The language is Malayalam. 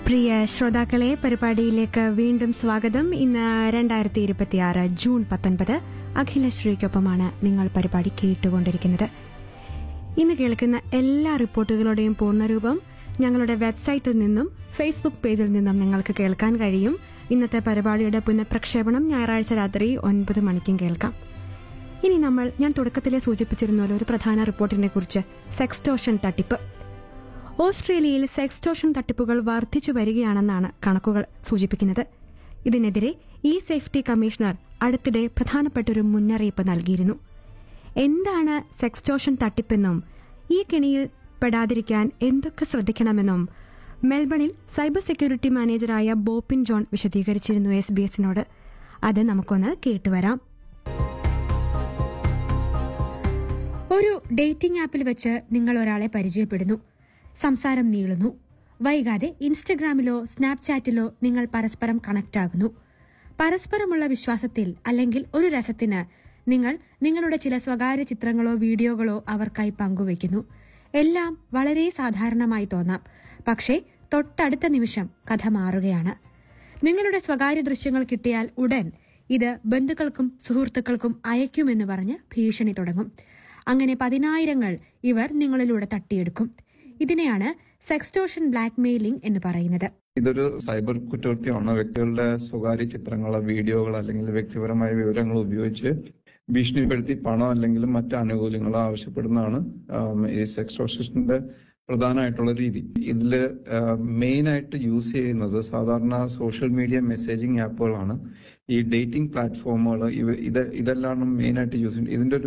പ്രിയ ശ്രോതാക്കളെ പരിപാടിയിലേക്ക് വീണ്ടും സ്വാഗതം ഇന്ന് രണ്ടായിരത്തി ഇരുപത്തിയാറ് ജൂൺ പത്തൊൻപത് അഖിലശ്രീക്കൊപ്പമാണ് നിങ്ങൾ പരിപാടി കേട്ടുകൊണ്ടിരിക്കുന്നത് ഇന്ന് കേൾക്കുന്ന എല്ലാ റിപ്പോർട്ടുകളുടെയും പൂർണ്ണരൂപം ഞങ്ങളുടെ വെബ്സൈറ്റിൽ നിന്നും ഫേസ്ബുക്ക് പേജിൽ നിന്നും നിങ്ങൾക്ക് കേൾക്കാൻ കഴിയും ഇന്നത്തെ പരിപാടിയുടെ പുനഃപ്രക്ഷേപണം ഞായറാഴ്ച രാത്രി ഒൻപത് മണിക്കും കേൾക്കാം ഇനി നമ്മൾ ഞാൻ തുടക്കത്തിലെ സൂചിപ്പിച്ചിരുന്ന ഒരു പ്രധാന റിപ്പോർട്ടിനെ കുറിച്ച് സെക്സ്റ്റോഷൻ തട്ടിപ്പ് ഓസ്ട്രേലിയയിൽ സെക്സ്റ്റോഷൻ തട്ടിപ്പുകൾ വർദ്ധിച്ചു വരികയാണെന്നാണ് കണക്കുകൾ സൂചിപ്പിക്കുന്നത് ഇതിനെതിരെ ഇ സേഫ്റ്റി കമ്മീഷണർ അടുത്തിടെ പ്രധാനപ്പെട്ടൊരു മുന്നറിയിപ്പ് നൽകിയിരുന്നു എന്താണ് സെക്സ്റ്റോഷൻ തട്ടിപ്പെന്നും ഈ കെണിയിൽ പെടാതിരിക്കാൻ എന്തൊക്കെ ശ്രദ്ധിക്കണമെന്നും മെൽബണിൽ സൈബർ സെക്യൂരിറ്റി മാനേജറായ ബോപ്പിൻ ജോൺ വിശദീകരിച്ചിരുന്നു എസ് ബി എസിനോട് അത് നമുക്കൊന്ന് കേട്ടുവരാം ഒരു ഡേറ്റിംഗ് ആപ്പിൽ വെച്ച് നിങ്ങൾ ഒരാളെ പരിചയപ്പെടുന്നു സംസാരം നീളുന്നു വൈകാതെ ഇൻസ്റ്റഗ്രാമിലോ സ്നാപ്ചാറ്റിലോ നിങ്ങൾ പരസ്പരം കണക്ട് ആകുന്നു പരസ്പരമുള്ള വിശ്വാസത്തിൽ അല്ലെങ്കിൽ ഒരു രസത്തിന് നിങ്ങൾ നിങ്ങളുടെ ചില സ്വകാര്യ ചിത്രങ്ങളോ വീഡിയോകളോ അവർക്കായി പങ്കുവയ്ക്കുന്നു എല്ലാം വളരെ സാധാരണമായി തോന്നാം പക്ഷേ തൊട്ടടുത്ത നിമിഷം കഥ മാറുകയാണ് നിങ്ങളുടെ സ്വകാര്യ ദൃശ്യങ്ങൾ കിട്ടിയാൽ ഉടൻ ഇത് ബന്ധുക്കൾക്കും സുഹൃത്തുക്കൾക്കും അയക്കുമെന്ന് പറഞ്ഞ് ഭീഷണി തുടങ്ങും അങ്ങനെ പതിനായിരങ്ങൾ ഇവർ നിങ്ങളിലൂടെ തട്ടിയെടുക്കും ഇതിനെയാണ് സെക്സ്റ്റോഷൻ ബ്ലാക്ക്മെയിലിംഗ് എന്ന് പറയുന്നത് ഇതൊരു സൈബർ കുറ്റകൃത്യമാണ് വ്യക്തികളുടെ സ്വകാര്യ ചിത്രങ്ങളോ വീഡിയോകളോ അല്ലെങ്കിൽ വ്യക്തിപരമായ വിവരങ്ങൾ ഉപയോഗിച്ച് ഭീഷണിപ്പെടുത്തി പണം അല്ലെങ്കിൽ മറ്റ് ആനുകൂല്യങ്ങളോ ആവശ്യപ്പെടുന്നതാണ് ആം, ഈ സെക്സ്റ്റോഷന്റെ പ്രധാനമായിട്ടുള്ള രീതി ഇതില് മെയിൻ ആയിട്ട് യൂസ് ചെയ്യുന്നത് സാധാരണ സോഷ്യൽ മീഡിയ മെസ്സേജിംഗ് ആപ്പുകളാണ് ഈ ഡേറ്റിംഗ് പ്ലാറ്റ്ഫോമുകൾ ഇത് ഇതെല്ലാം മെയിൻ ആയിട്ട് യൂസ് ചെയ്യുന്നത് ഇതിന്റെ ഒരു